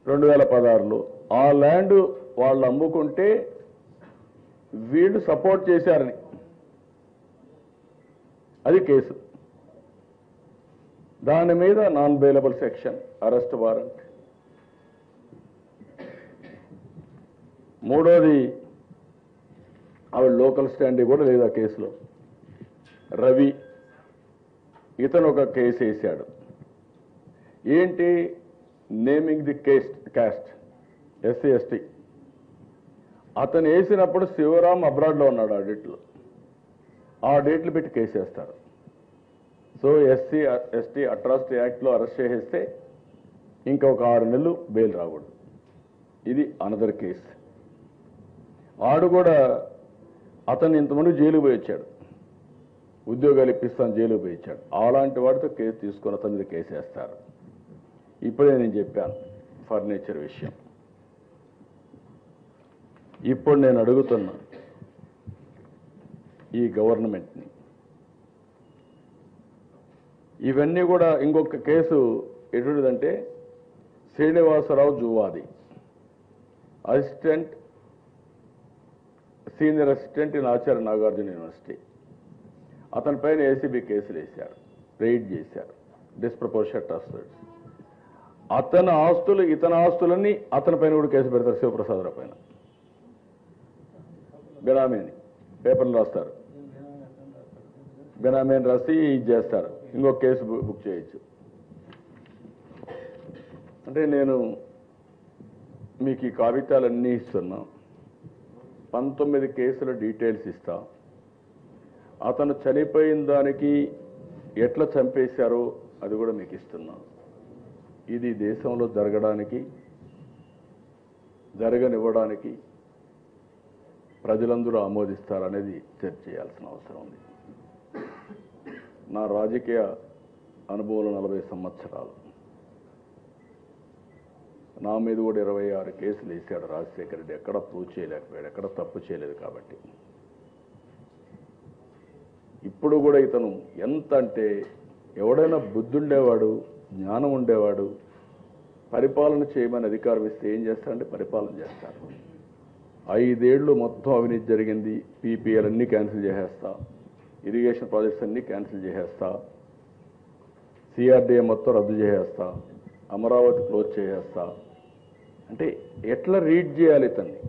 రెండు వేల పదహారులో ఆ ల్యాండ్ వాళ్ళు అమ్ముకుంటే వీళ్ళు సపోర్ట్ చేశారని అది కేసు దాని మీద non bailable section arrest warrant మూడోది ఆవిడ లోకల్ స్టాండ్ కూడా లేదు ఆ కేసులో రవి ఇతను ఒక కేసు వేశాడు ఏంటి naming the caste caste SC ST అతను వేసినప్పుడు శివరాం అబ్రాడ్లో ఉన్నాడు ఆ డేట్లో ఆ డేట్లు పెట్టి కేసు వేస్తారు సో ఎస్సీ ఎస్టీ అట్రాసిటీ యాక్ట్లో అరెస్ట్ చేసేస్తే ఇంకొక ఆరు నెలలు బెయిల్ రాకూడదు ఇది అనదర్ కేసు వాడు కూడా అతను ఇంతమంది జైలు పోయి వచ్చాడు ఉద్యోగాలు ఇప్పిస్తాను జైలు పోయి ఇచ్చాడు అలాంటి వాడితో కేసు తీసుకొని అతని మీద కేసు వేస్తారు ఇప్పుడే నేను చెప్పాను ఫర్నిచర్ విషయం ఇప్పుడు నేను అడుగుతున్నా ఈ గవర్నమెంట్ని ఇవన్నీ కూడా ఇంకొక కేసు ఎటువంటిదంటే Srinivasarao Juvvadi assistant senior assistant in Acharya Nagarjuna university అతని పైన ఏసీబీ కేసులు వేశారు రైడ్ చేశారు డిస్ప్రపోర్షట్ అసెట్స్ అతని ఆస్తులు ఇతని ఆస్తులన్నీ అతని పైన కూడా కేసు పెడతారు శివప్రసాదరావు పైన బినామీని పేపర్లు రాస్తారు బినామీని రాసి ఇది చేస్తారు ఇంకో కేసు బు- బుక్ చేయొచ్చు అంటే నేను మీకు ఈ కాగితాలన్నీ ఇస్తున్నా పంతొమ్మిది కేసుల డీటెయిల్స్ ఇస్తా అతను చనిపోయిన దానికి ఎట్లా చంపేశారో అది కూడా మీకు ఇస్తున్నా ఇది దేశంలో జరగడానికి జరగనివ్వడానికి ప్రజలందరూ ఆమోదిస్తారనేది చర్చ చేయాల్సిన అవసరం ఉంది నా రాజకీయ అనుభవం నలభై సంవత్సరాలు నా మీద కూడా ఇరవై ఆరు కేసులు వేసాడు రాజశేఖర రెడ్డి ఎక్కడ ప్రూవ్ చేయలేకపోయాడు ఎక్కడ తప్పు చేయలేదు కాబట్టి ఇప్పుడు కూడా ఇతను ఎంత అంటే ఎవడైనా బుద్ధుండేవాడు జ్ఞానం ఉండేవాడు పరిపాలన చేయమని అధికారం ఇస్తే ఏం చేస్తారంటే పరిపాలన చేస్తారు ఐదేళ్లు మొత్తం అవినీతి జరిగింది పీపీఎల్ అన్నీ క్యాన్సిల్ చేసేస్తా ఇరిగేషన్ ప్రాజెక్ట్స్ అన్నీ క్యాన్సిల్ చేసేస్తా సిఆర్డీఏ మొత్తం రద్దు చేసేస్తా అమరావతి క్లోజ్ చేసేస్తా అంటే ఎట్లా రీడ్ చేయాలి ఇతన్ని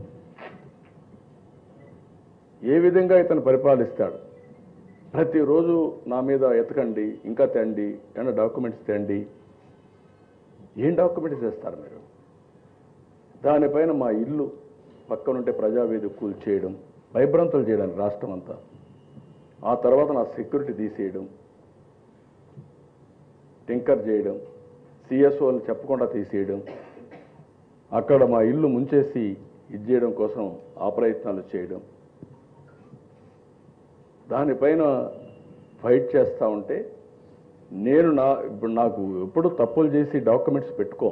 ఏ విధంగా ఇతను పరిపాలిస్తాడు ప్రతిరోజు నా మీద ఎతకండి ఇంకా తెండి ఏమన్నా డాక్యుమెంట్స్ తెండి ఏం డాక్యుమెంట్స్ చేస్తారు మీరు దానిపైన మా ఇల్లు పక్కనుంటే ప్రజావేది కూల్చేయడం భయభ్రాంతులు చేయడానికి రాష్ట్రం అంతా ఆ తర్వాత నా సెక్యూరిటీ తీసేయడం టింకర్ చేయడం సిఎస్ఓలు చెప్పకుండా తీసేయడం అక్కడ మా ఇల్లు ముంచేసి ఇది చేయడం కోసం ఆ ప్రయత్నాలు చేయడం దానిపైన ఫైట్ చేస్తూ ఉంటే నేను నా ఇప్పుడు నాకు ఎప్పుడు తప్పులు చేసి డాక్యుమెంట్స్ పెట్టుకో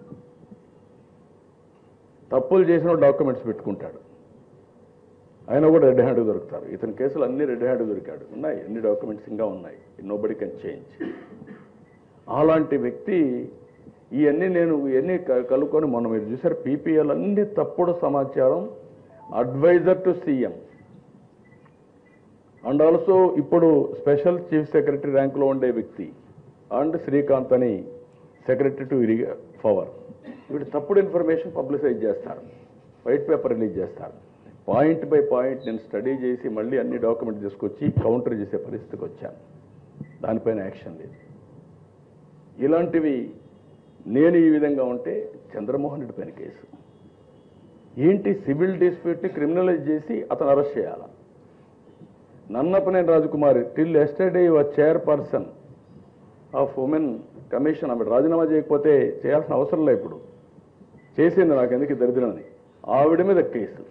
తప్పులు చేసిన డాక్యుమెంట్స్ పెట్టుకుంటాడు ఆయన కూడా రెడ్ హ్యాండ్ దొరుకుతారు ఇతని కేసులు అన్ని రెడ్ హ్యాండ్ దొరికాడు ఉన్నాయి అన్ని డాక్యుమెంట్స్ ఇంకా ఉన్నాయి నో బడి కెన్ చేంజ్ అలాంటి వ్యక్తి ఇవన్నీ నేను ఇవన్నీ క- కలుపుకొని మొన్న మీరు చూసారు పీపీఎల్ అన్ని తప్పుడు సమాచారం adviser to CM and also ఇప్పుడు స్పెషల్ చీఫ్ సెక్రటరీ ర్యాంకులో ఉండే వ్యక్తి అండ్ శ్రీకాంత్ అని సెక్రటరీ టు ఇరిగా పవర్ వీడు తప్పుడు ఇన్ఫర్మేషన్ పబ్లిసైజ్ చేస్తారు వైట్ పేపర్ రిలీజ్ చేస్తారు పాయింట్ బై పాయింట్ నేను స్టడీ చేసి మళ్ళీ అన్ని డాక్యుమెంట్ తీసుకొచ్చి కౌంటర్ చేసే పరిస్థితికి వచ్చాను దానిపైన యాక్షన్ లేదు ఇలాంటివి నేను ఈ విధంగా ఉంటే చంద్రమోహన్ రెడ్డి పైన కేసు ఏంటి సివిల్ డిస్ప్యూట్ని క్రిమినలైజ్ చేసి అతను అరెస్ట్ చేయాలా Nannapaneni Rajakumari till yesterday your chairperson of women commission ఆమె రాజీనామా చేయకపోతే చేయాల్సిన అవసరం లేదు ఇప్పుడు చేసింది నాకు ఎందుకు ఈ దరిద్రమని ఆవిడ మీద కేసు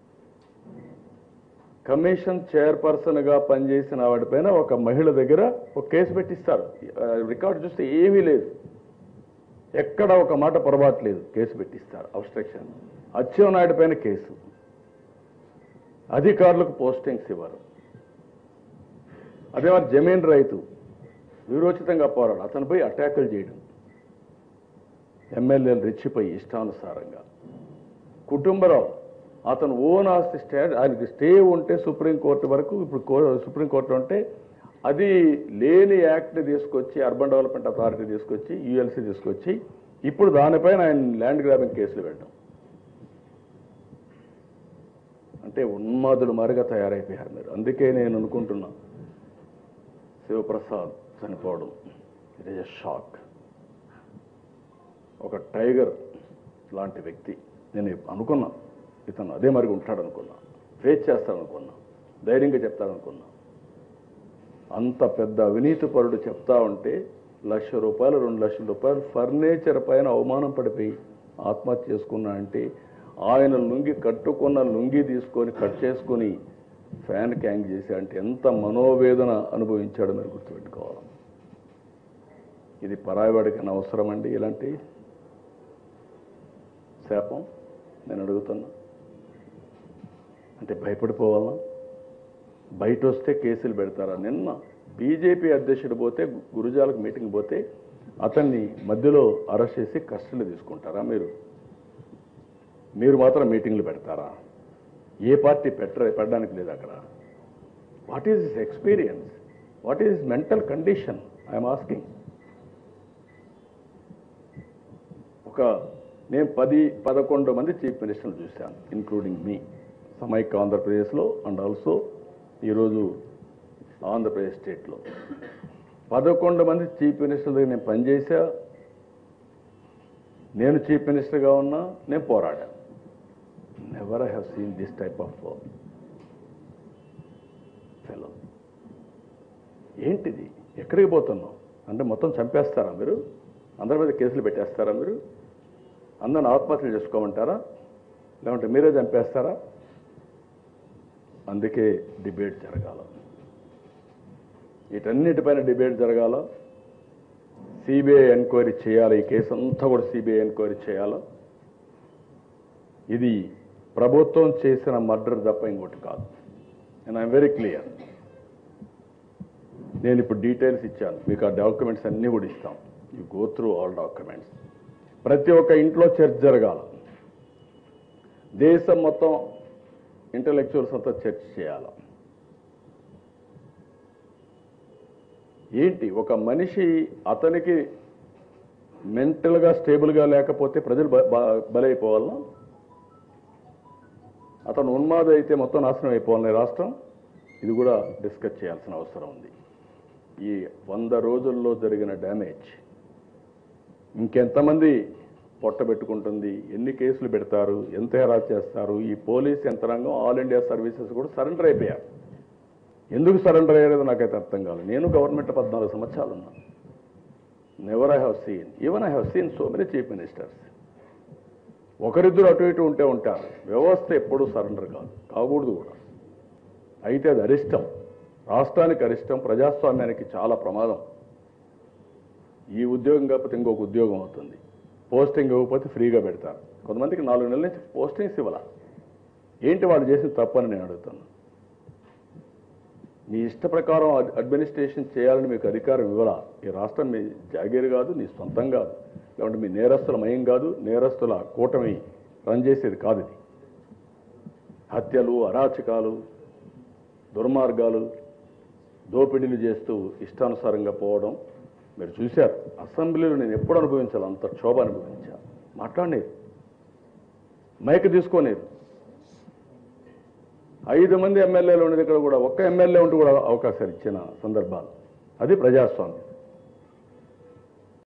కమిషన్ చైర్పర్సన్గా పనిచేసిన ఆవిడ పైన ఒక మహిళ దగ్గర ఒక కేసు పెట్టిస్తారు ఆ, రికార్డు చూస్తే ఏమీ లేదు ఎక్కడ ఒక మాట పొరపాటు లేదు కేసు పెట్టిస్తారు అబ్స్ట్రక్షన్ అచ్చెన్నాయుడు పైన కేసు అధికారులకు పోస్టింగ్స్ ఇవ్వరు అదే మరి జమీన్ రైతు విరోచితంగా పోరాడు అతనిపై అటాకులు చేయడం ఎమ్మెల్యేలు రెచ్చిపోయి ఇష్టానుసారంగా కుటుంబరావు అతను ఓన్ ఆస్తి స్టే ఆయనకి స్టే ఉంటే సుప్రీంకోర్టు వరకు ఇప్పుడు కో- సుప్రీంకోర్టు ఉంటే అది లేని యాక్ట్ తీసుకొచ్చి అర్బన్ డెవలప్మెంట్ అథారిటీ తీసుకొచ్చి యుఎల్సీ తీసుకొచ్చి ఇప్పుడు దానిపైన ఆయన ల్యాండ్ గ్రాబింగ్ కేసులు పెట్టడం అంటే ఉన్మాదులు మరుగా తయారైపోయారు మీరు అందుకే నేను అనుకుంటున్నా శివప్రసాద్ చనిపోవడం ఇట్ ఈజ్ ఎ షాక్ ఒక టైగర్ లాంటి వ్యక్తి నేను అనుకున్నా ఇతను అదే మరి ఉంటాడు అనుకున్నా ఫేస్ చేస్తాడనుకున్నా ధైర్యంగా చెప్తాడనుకున్నా అంత పెద్ద అవినీతి పరుడు చెప్తా ఉంటే లక్ష రూపాయలు రెండు లక్షల రూపాయలు ఫర్నిచర్ పైన అవమానం పడిపోయి ఆత్మహత్య చేసుకున్నా అంటే ఆయన లుంగి కట్టుకున్న లుంగి తీసుకొని కట్ చేసుకొని ఫ్యాన్ క్యాంగ్ చేసి అంటే ఎంత మనోవేదన అనుభవించాడో మీరు గుర్తుపెట్టుకోవాలి ఇది పరాయవాడికి అవసరం అండి ఇలాంటి శాపం నేను అడుగుతున్నా అంటే భయపడిపోవాలా బయట వస్తే కేసులు పెడతారా నిన్న బీజేపీ అధ్యక్షుడు పోతే గురుజాలకు మీటింగ్ పోతే అతన్ని మధ్యలో అరెస్ట్ చేసి కస్టడీలో తీసుకుంటారా మీరు మీరు మాత్రం మీటింగ్లు పెడతారా ఏ పార్టీ పెట్ట పెట్టడానికి లేదు అక్కడ what is his experience what is mental condition I'm asking ఒక నేను పది పదకొండు మంది చీఫ్ మినిస్టర్లు చూశాను ఇన్క్లూడింగ్ మీ సమైక్య ఆంధ్రప్రదేశ్లో అండ్ ఆల్సో ఈరోజు ఆంధ్రప్రదేశ్ స్టేట్లో పదకొండు మంది చీఫ్ మినిస్టర్ల దగ్గర నేను పనిచేసా నేను చీఫ్ మినిస్టర్గా ఉన్నా నేను పోరాడా never I have seen this type of fellow ఏంటిది ఎక్కడికి పోతున్నాం అంటే మొత్తం చంపేస్తారా మీరు అందరి మీద కేసులు పెట్టేస్తారా మీరు అందరిని ఆత్మహత్యలు చేసుకోమంటారా లేకుంటే మీరే చంపేస్తారా అందుకే డిబేట్ జరగాల వీటన్నిటిపైన డిబేట్ జరగాల సిబిఐ ఎంక్వైరీ చేయాలి ఈ కేసు అంతా కూడా సిబిఐ ఎంక్వైరీ చేయాలా ఇది ప్రభుత్వం చేసిన మర్డర్ తప్ప ఇంకోటి కాదు అండ్ ఐఎమ్ వెరీ క్లియర్ నేను ఇప్పుడు డీటెయిల్స్ ఇచ్చాను మీకు ఆ డాక్యుమెంట్స్ అన్నీ కూడా ఇస్తాం you go through all documents ప్రతి ఒక్క ఇంట్లో చర్చ జరగాల దేశం మొత్తం ఇంటలెక్చువల్స్ అంతా చర్చ చేయాల ఏంటి ఒక మనిషి అతనికి మెంటల్గా స్టేబుల్గా లేకపోతే ప్రజలు బ- బ- బలైపోవాలనా అతను ఉన్మాద అయితే మొత్తం నాశనం అయిపోవాలని రాష్ట్రం ఇది కూడా డిస్కస్ చేయాల్సిన అవసరం ఉంది ఈ వంద రోజుల్లో జరిగిన డ్యామేజ్ ఇంకెంతమంది పొట్టబెట్టుకుంటుంది ఎన్ని కేసులు పెడతారు ఎంత హెరాస్ చేస్తారు ఈ పోలీస్ యంత్రాంగం ఆల్ ఇండియా సర్వీసెస్ కూడా సరెండర్ అయిపోయారు ఎందుకు సరెండర్ అయ్యారో నాకైతే అర్థం కాదు నేను గవర్నమెంట్ పద్నాలుగు సంవత్సరాలు ఉన్నా never I have seen even I have seen so many chief ministers ఒకరిద్దరు అటు ఇటు ఉంటే ఉంటారు వ్యవస్థ ఎప్పుడూ సరెండర్ కాదు కాకూడదు కూడా అయితే అది అరిష్టం రాష్ట్రానికి అరిష్టం ప్రజాస్వామ్యానికి చాలా ప్రమాదం ఈ ఉద్యోగం కాకపోతే ఇంకొక ఉద్యోగం అవుతుంది పోస్టింగ్ ఇవ్వకపోతే ఫ్రీగా పెడతారు కొంతమందికి నాలుగు నెలల నుంచి పోస్టింగ్స్ ఇవ్వాల ఏంటి వాళ్ళు చేసిన తప్పని నేను అడుగుతాను మీ ఇష్ట ప్రకారం అడ్- అడ్మినిస్ట్రేషన్ చేయాలని మీకు అధికారం ఇవ్వాలా ఈ రాష్ట్రం మీ జాగీరు కాదు నీ సొంతం కాదు లేకుంటే మీ నేరస్తుల మయం కాదు నేరస్తుల కూటమి రన్ చేసేది కాదు ఇది హత్యలు అరాచకాలు దుర్మార్గాలు దోపిడీలు చేస్తూ ఇష్టానుసారంగా పోవడం మీరు చూశారు అసెంబ్లీలో నేను ఎప్పుడు అనుభవించాలి అంత క్షోభ అనుభవించా మాట్లాడలేదు మైక్ తీసుకోలేదు ఐదు మంది ఎమ్మెల్యేలు ఉండేది ఇక్కడ కూడా ఒక్క ఎమ్మెల్యే ఉంటూ కూడా అవకాశాలు ఇచ్చిన సందర్భాలు అది ప్రజాస్వామ్యం